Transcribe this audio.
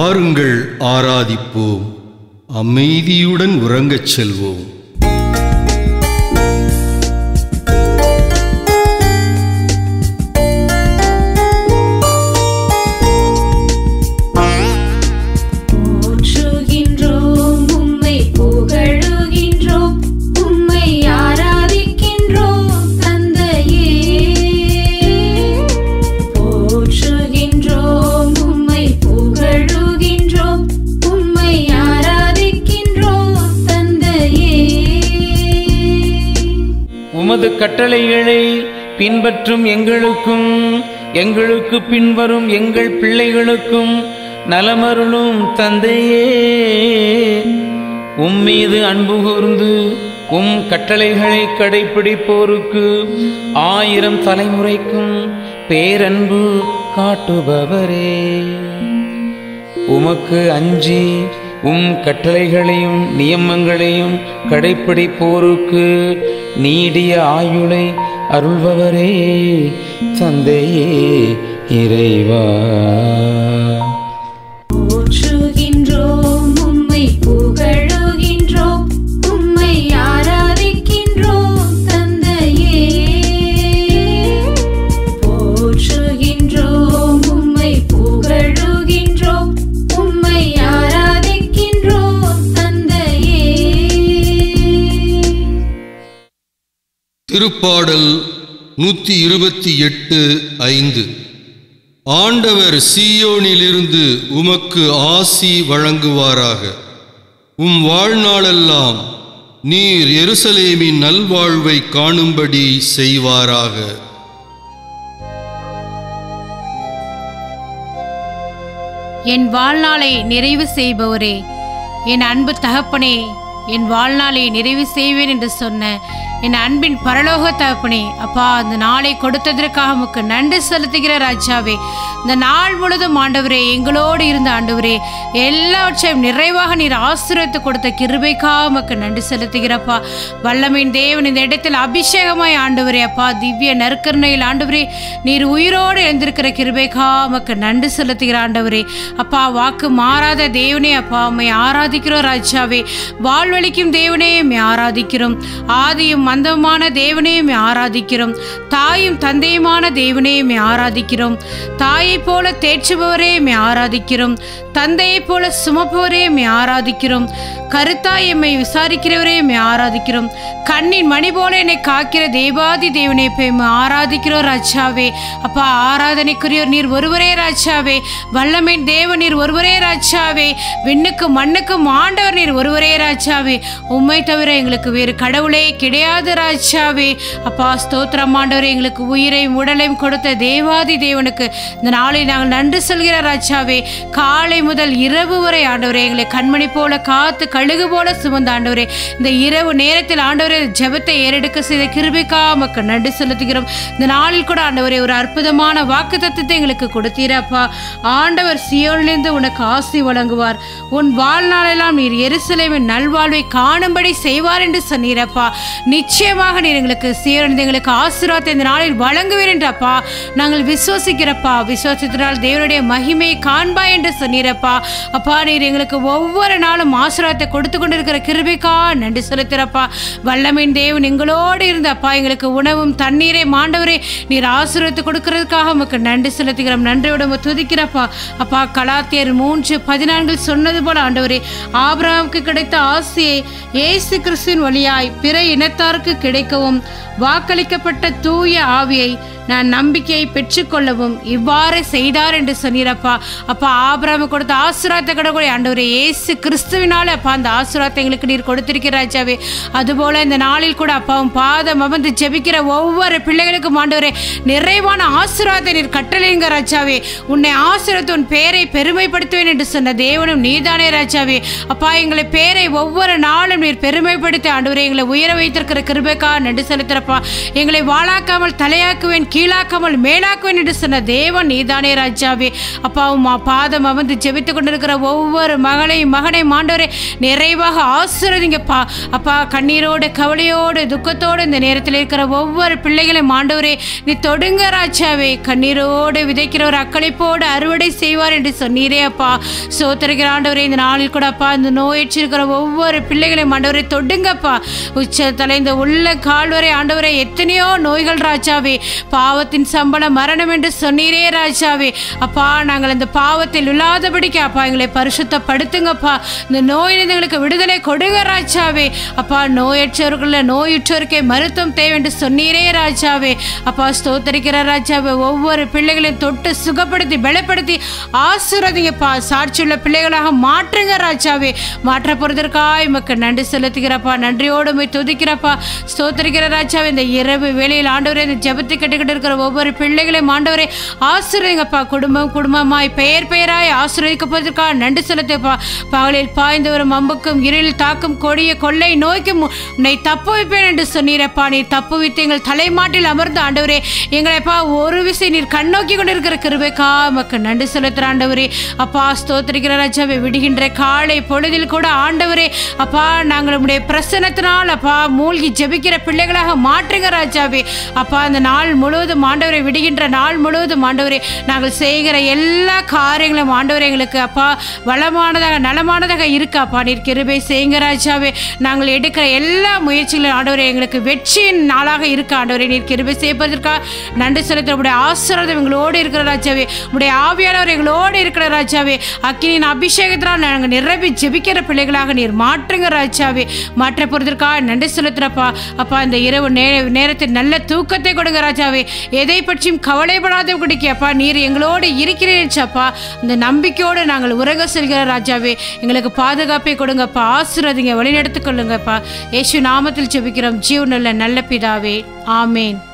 வாருங்கள் ஆராதிப்போம் அமைதியுடன் உறங்கச் செல்வோம் போற்றுகின்றோம் உம்மை புகழுகின்றோம் உம்மை ஆராதிக்கின்றோம் தந்தையே போற்றுகின்றோம் உம்மை புகழுகின்றோம் உம்மை ஆராதிக்கின்றோம் தந்தையே உமது கட்டளைகளை பின்பற்றும் எங்களுக்கும் எங்களுக்கு பின்வரும் எங்கள் பிள்ளைகளுக்கும் நலமருளும் தந்தையே உம் மீது அன்பு கூர்ந்து உம் கட்டளைகளை கடைப்பிடிப்போருக்கு ஆயிரம் தலைமுறைக்கும் பேரன்பு காட்டுபவரே உமக்கு அஞ்சி உம் கட்டளைகளையும் நியமங்களையும் கடைப்பிடிப்போருக்கு நீடிய ஆயுளை அருள்பவரே தந்தையே இறைவா போற்றுகின்றோம் உம்மை புகழுகின்றோம் உம்மை ஆராதிக்கின்றோம் தந்தையே போற்றுகின்றோம் உம்மை புகழுகின்றோம் உம்மை ஆராதிக்கின்றோம் தந்தையே திருப்பாடல் நூற்றி இருபத்தி எட்டு ஐந்து ஆண்டவர் சீயோனிலிருந்து உமக்கு ஆசி வழங்குவாராக உம் வாழ்நாளெல்லாம் நீர் எருசலேமின் நல்வாழ்வை காணும்படி செய்வாராக என் வாழ்நாளை நிறைவு செய்பவரே என் அன்பு தகப்பனே என் வாழ்நாளை நிறைவு செய்வேன் என்று சொன்ன என் அன்பின் பரலோக தகப்பனே அப்பா அந்த நாளை கொடுத்ததற்காக உமக்கு நன்றி செலுத்துகிற ராஜாவே இந்த நாள் முழுதும் ஆண்டவரே எங்களோடு இருந்த ஆண்டவரே எல்லாவற்றையும் நிறைவாக நீர் ஆசீர்வதித்து கொடுத்த கிருபைக்காக உமக்கு நன்றி செலுத்துகிறப்பா வல்லமையின் தேவன் இந்த இடத்தில் அபிஷேகமாய் ஆண்டவரே அப்பா திவ்ய நற்கருணையில் ஆண்டவரே நீர் உயிரோடு எழுந்திருக்கிற கிருபைக்கா உமக்கு நன்றி செலுத்துகிற ஆண்டவரே அப்பா வாக்கு மாறாத தேவனே அப்பா உம்மை ஆராதிக்கிறோம் ராஜாவே வாழ்வழிக்கும் தேவனே உம்மை ஆராதிக்கிறோம் ஆதியும் மந்தமான தேவனே உம்மை ஆராதிக்கிறோம் தாயும் தந்தையுமான தேவனே உம்மை ஆராதிக்கிறோம் தாயைப் போல தேற்றுபவரே உம்மை ஆராதிக்கிறோம் தந்தையைப் போல சுமப்பவரே உம்மை ஆராதிக்கிறோம் கருத்தாய் எம்மை விசாரிக்கிறவரே உம்மை ஆராதிக்கிறோம் கண்ணின் மணி போல என்னை காக்கிற தேவாதி தேவனே இப்ப எம்மை ஆராதிக்கிறோம் ராஜாவே அப்பா ஆராதனைக்குரியவர் நீர் ஒருவரே ராஜாவே வல்லமையின் தேவன் நீர் ஒருவரே ராஜாவே விண்ணுக்கும் மண்ணுக்கும் ஆண்டவர் நீர் ஒருவரே ராஜாவே உம்மை தவிர எங்களுக்கு வேறு கடவுளே கிடையாது ராஜாவே அப்பா ஸ்தோத்திரம் ஆண்டவரே எங்களுக்கு உயிரையும் உடலையும் கொடுத்த தேவாதி தேவனுக்கு இந்த நாளில் நாங்கள் நன்றி சொல்கிற ராஜாவே காலை முதல் இரவு வரை ஆண்டவரே எங்களை கண்மணி போல காத்து கழுகு போல சுமந்த ஆண்டவரே இந்த இரவு நேரத்தில் ஆண்டவரே ஜெபத்தை ஏறெடுக்க செய்த கிருபைக்கா மக்கு நன்றி செலுத்துகிறோம் இந்த நாளில் கூட ஆண்டவரே ஒரு அற்புதமான வாக்கு தத்துவத்தை எங்களுக்கு கொடுத்தீரப்பா ஆண்டவர் சியோனிலிருந்து உனக்கு ஆசி வழங்குவார் உன் வாழ்நாளெல்லாம் நீர் எருசலேமின் நல்வாழ்வை காணும்படி செய்வார் என்று சொன்னீரப்பா நிச்சயமாக நீர் எங்களுக்கு சியோனிலிருந்து எங்களுக்கு ஆசீர்வாதத்தை இந்த நாளில் வழங்குவீர் என்றப்பா நாங்கள் விசுவசிக்கிறப்பா விசுவாசத்தினால் தேவனுடைய மகிமையை காண்பாய் என்று சொன்னீரப்பா அப்பா நீர் எங்களுக்கு ஒவ்வொரு நாளும் ஆசீர்வாதத்தை கொடுத்து கொண்டிருக்கிற கிருபைக்கா நன்றி செலுத்துறப்பா வல்லமையின் தேவன் எங்களோடு இருந்த அப்பா எங்களுக்கு உணவும் தண்ணீரை மாண்டவரே நீர் ஆசீர்வத்து கொடுக்கறதுக்காக உமக்கு நன்றி செலுத்துகிறோம் நன்றியோட உம்மை துதிக்கிறப்பா அப்பா கலாத்தியர் மூன்று பதினான்கில் சொன்னது போல ஆண்டவரே ஆபிரகாமுக்கு கிடைத்த ஆசையை இயேசு கிறிஸ்துவின் வழியாய் பிற இனத்தாருக்கு கிடைக்கவும் வாக்களிக்கப்பட்ட தூய ஆவியை நான் நம்பிக்கையை பெற்றுக்கொள்ளவும் இவ்வாறு செய்தார் என்று சொன்னீரப்பா அப்பா ஆபிரகாமு கொடுத்த ஆசீர்வாதத்தை கடவுளை ஆண்டவரே இயேசு கிறிஸ்துவினால அப்பா அந்த ஆசீர்வாதத்தை எங்களுக்கு நீர் கொடுத்திருக்கிற ராஜாவே அதுபோல இந்த நாளில் கூட அப்பாவும் பாதம் அமர்ந்து ஜெபிக்கிற ஒவ்வொரு பிள்ளைகளுக்கும் ஆண்டவரே நிறைவான ஆசீர்வாதத்தை நீர் கட்டளைங்க ராஜாவே உன்னை ஆசீர்வத்து உன் பேரை பெருமைப்படுத்துவேன் என்று சொன்ன தேவனும் நீதானே ராஜாவே அப்பா எங்களை பேரை ஒவ்வொரு நாளும் நீர் பெருமைப்படுத்தி ஆண்டவரே எங்களை உயர வைத்திருக்கிற கிருபைக்கா நன்றி செலுத்துறப்பா எங்களை வாழாக்காமல் தலையாக்குவேன் கீழாக்காமல் மேலாக்குவேன் என்று சொன்ன தேவன் நீதானே ராஜாவே அப்பா உம்மா பாதம் அமர்ந்து ஜெபித்து கொண்டிருக்கிற ஒவ்வொரு மகளையும் மகனை மாண்டவரே நிறைவாக ஆசிர்வதிங்கப்பா அப்பா கண்ணீரோடு கவலையோடு துக்கத்தோடு இந்த நேரத்தில் இருக்கிற ஒவ்வொரு பிள்ளைகளையும் மாண்டவரே நீ தொடுங்க ராஜாவே கண்ணீரோடு விதைக்கிற ஒரு அக்களிப்போடு அறுவடை செய்வார் என்று சொன்னீரே அப்பா சோத்திருக்கிற ஆண்டவரே இந்த நாளில் கூட அப்பா இந்த நோயற்றிருக்கிற ஒவ்வொரு பிள்ளைகளையும் ஆண்டவரை தொடுங்கப்பா உச்ச தலை இந்த உள்ள கால் வரை ஆண்டவரே எத்தனையோ நோய்கள் ராஜாவே பாவத்தின் சம்பளம் மரணம் என்று சொன்னீரே ராஜாவே அப்பா நாங்கள் இந்த பாவத்தில் இல்லாதபடிக்கு அப்பா எங்களை பரிசுத்தப்படுத்துங்கப்பா இந்த நோயிலிருந்து எங்களுக்கு விடுதலை கொடுங்க ராஜாவே அப்பா நோயற்றவர்கள நோயுற்றோருக்கே மருத்துவம் தேவை என்று சொன்னீரே ராஜாவே அப்பா ஸ்தோத்தரிக்கிற ராஜாவே ஒவ்வொரு பிள்ளைகளையும் தொட்டு சுகப்படுத்தி பலப்படுத்தி ஆசுரதிங்கப்பா சாட்சியுள்ள பிள்ளைகளாக மாற்றுங்க ராஜாவே மாற்ற போறதற்காக உமக்கு நன்றி செலுத்துகிறப்பா நன்றியோடு போய் துதிக்கிறப்பா ஸ்தோத்தரிக்கிற ராஜாவே இந்த இரவு வேளையில் ஆண்டவரே இந்த ஜெபத்தை கட்டுக்கிட்டு இருக்கிற ஒவ்வொரு பிள்ளைகளையும் ஆண்டவரே ஆசிரியங்கப்பா குடும்பம் குடும்பமாய் பெயர் பெயராய் ஆசிரியக்கப்பதற்காக நன்றி செலுத்தப்பா பகலில் பாய்ந்து வரும் அம்புக்கும் இருளில் தாக்கும் கொடிய கொள்ளை நோய்க்கும் உன்னை தப்பு வைப்பேன் என்று சொன்னீரப்பா நீர் தப்பு வைத்து எங்கள் தலைமாட்டில் அமர்ந்து ஆண்டவரே எங்களைப்பா ஒரு விசை நீர் கண்ணோக்கி கொண்டிருக்கிற கிருபைக்கா மக்கு நன்றி செலுத்துற ஆண்டவரே அப்பா ஸ்தோத்திரிக்கிற ராஜாவை விடுகின்ற காலை பொழுதில் கூட ஆண்டவரே அப்பா நாங்கள் உடைய பிரசனத்தினால் அப்பா மூழ்கி ஜெபிக்கிற பிள்ளைகளாக மாற்றுங்க ராஜாவே அப்பா அந்த நாள் முழுவதும் ஆண்டவரை விடுகின்ற நாள் முழுவதும் ஆண்டவரே நாங்கள் செய்கிற எல்லா காரியங்களும் ஆண்டவரே எங்களுக்கு அப்பா வளமானதாக நலமானதாக இருக்கு அப்பா நீர் கிருபை செய்யுங்க ராஜாவே நாங்கள் எடுக்கிற எல்லா முயற்சிகளும் ஆண்டவரே எங்களுக்கு வெற்றியின் நாளாக இருக்கு ஆண்டவரே நீர் கிருபை செய்வதற்காக நன்றி செலுத்த உடைய ஆசீர்வாதம் எங்களோடு இருக்கிற ராஜாவே உடைய ஆவியானவர் எங்களோடு இருக்கிற ராஜாவே அக்கினியின் அபிஷேகத்தினால் நாங்கள் நிரம்பி ஜெபிக்கிற பிள்ளைகளாக நீர் மாற்றுங்க ராஜாவே மாற்ற போறதற்காக நன்றி செலுத்துறப்பா அப்பா இந்த இரவு நே நேரத்தில் நல்ல தூக்கத்தை கொடுங்க ராஜாவே எதை பற்றியும் கவலைப்படாத குடிக்க அப்பா நீர் எங்களோடு இருக்கிறேன் அப்பா இந்த நம்பிக்கையோடு நாங்கள் உறங்க செல்கிற ராஜாவே எங்களுக்கு பாதுகாப்பை கொடுங்கப்பா ஆசீர்வதிங்க வழிநடத்திக் கொள்ளுங்கப்பா இயேசு நாமத்தில் ஜெபிக்கிறோம் ஜீவனுள்ள நல்ல பிதாவே ஆமேன்